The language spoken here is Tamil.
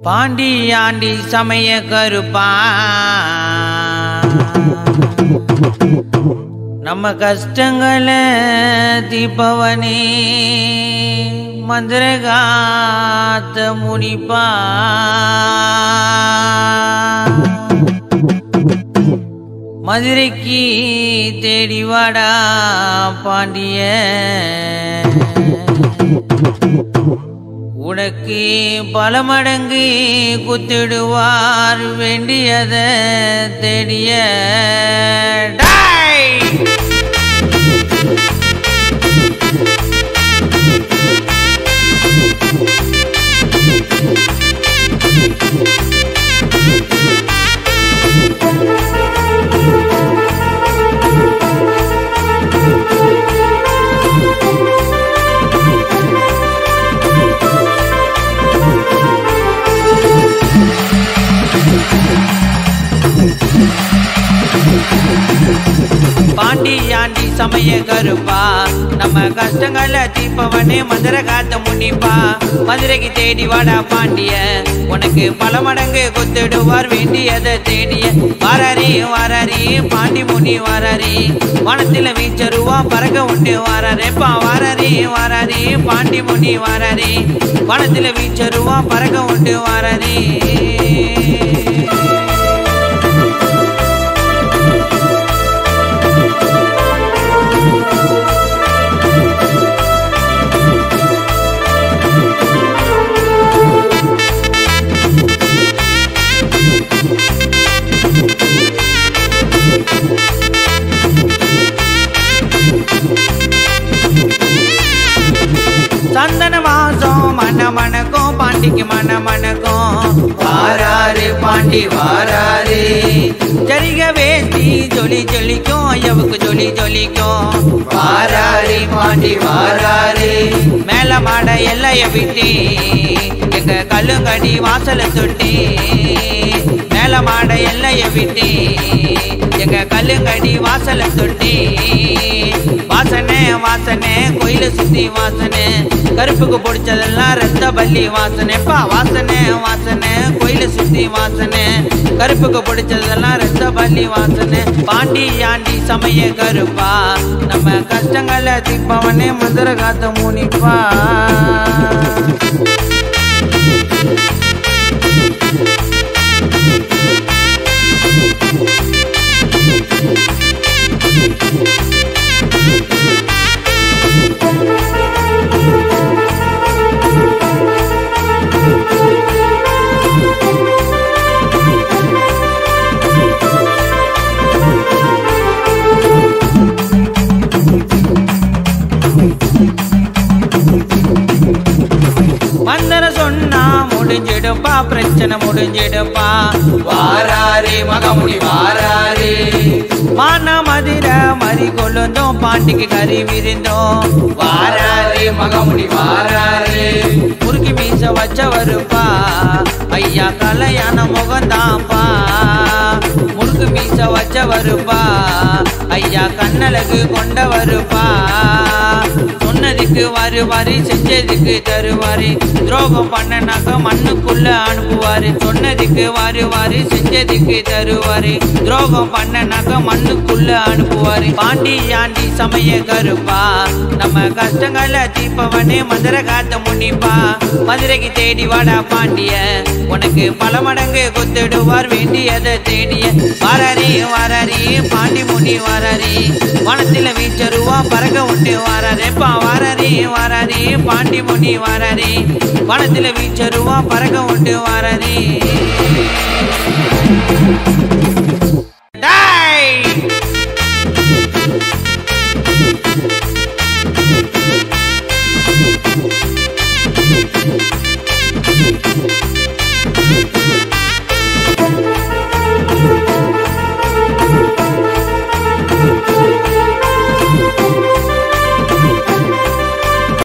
பாண்டி ஆண்டி சமய கருப்பா நம்ம கஷ்டங்களை தீபவனே மந்திரகாத்த முனிப்பா மதுரைக்கு தேடி வாடா பாண்டிய உனக்கு பல மடங்கு குத்திடுவார் வேண்டியத தேடிய டாய்! பாண்டி ஆண்டி சமய கருப்பா நம்ம கஷ்டங்களை தீர்ப்பவனே மதுரை காத்த முனிப்பா மதுரைக்கு தேடி வாடா பாண்டிய உனக்கு பல மடங்கு கொத்திடுவார் வேண்டியதை தேடிய வாராரி வாராரி பாண்டி முனி வாராரி வனத்துல வீச்சருவா பறக்க உண்டு வாராரேப்பா வாராரி வாராரி பாண்டி முனி வாராரி வனத்துல வீச்சருவா பறக்க உண்டு வாராரி சந்தன வாசம் மன மணக்கும் பாண்டிக்கு மன மணக்கும் வாராரு பாண்டி வாராரு ஜரிக வேஷ்டி ஜொலி ஜொலிக்கும் எவுக்கு ஜொலி ஜொலிக்கும் வாராரு பாண்டி வாராரு மேல மாட எல்லைய விட்டு எங்க கல்லுங்கடி வாசல தொட்டி மேல மாட எல்லைய விட்டு எங்க கல்லுங்கடி வாசல தொட்டி வாசனை வாசனை கோயில சுத்தி வாசனை கருப்புக்கு பிடிச்சதெல்லாம் ரத்த பள்ளி வாசனை பா வாசனை வாசனை கோயில சுத்தி வாசனை கருப்புக்கு பிடிச்சதெல்லாம் ரத்த பள்ளி வாசனை பாண்டி ஆண்டி சமய கருப்பா நம்ம கஷ்டங்களை தீர்ப்பவனே மதுரை காத்த முனிப்பா மந்தர சொன்னா முடிஞ்சிடுப்பா பிரச்சனை முடிஞ்சிடுப்பா வாராரே மகமுடி வாராரே மான மதிர மறி கொள்ளுந்தோம் பாண்டிக்கு கறி விருந்தோம் வாராரே மகமுடி வாராரே முறுக்கி மீச வச்ச வருப்பா ஐயா கலையான முகந்தாப்பா முறுக்கு மீச வச்ச வருப்பா ஐயா கண்ணழகு கொண்ட வருப்பா சொன்னதுக்கு வருவாரு செஞ்சதுக்கு தருவாரு துரோகம் பண்ணனாக்க மண்ணுக்குள்ள அனுப்புவாரு சொன்னதுக்கு வருவாரு செஞ்சதுக்கு தருவாரு துரோகம் பண்ணனாக்க மண்ணுக்குள்ள அனுப்புவாரு பாண்டி ஆண்டி சமய கருப்பா நம்ம கஷ்டங்களை தீர்ப்பவனே மதுரை காத்த முனிப்பா மதுரைக்கு தேடி வாடா பாண்டிய உனக்கு பல மடங்கு கொத்திடுவார் வேண்டியதை தேடிய வாராரி வாராரி பாண்டி முனி வாராரி வனத்துல வீச்சருவா பறக்க உண்டு வாராரேப்பா வாராரி வாராரி பாண்டி முனி வாராரி வனத்துல வீச்சருவா பறக்க உண்டு வாராரி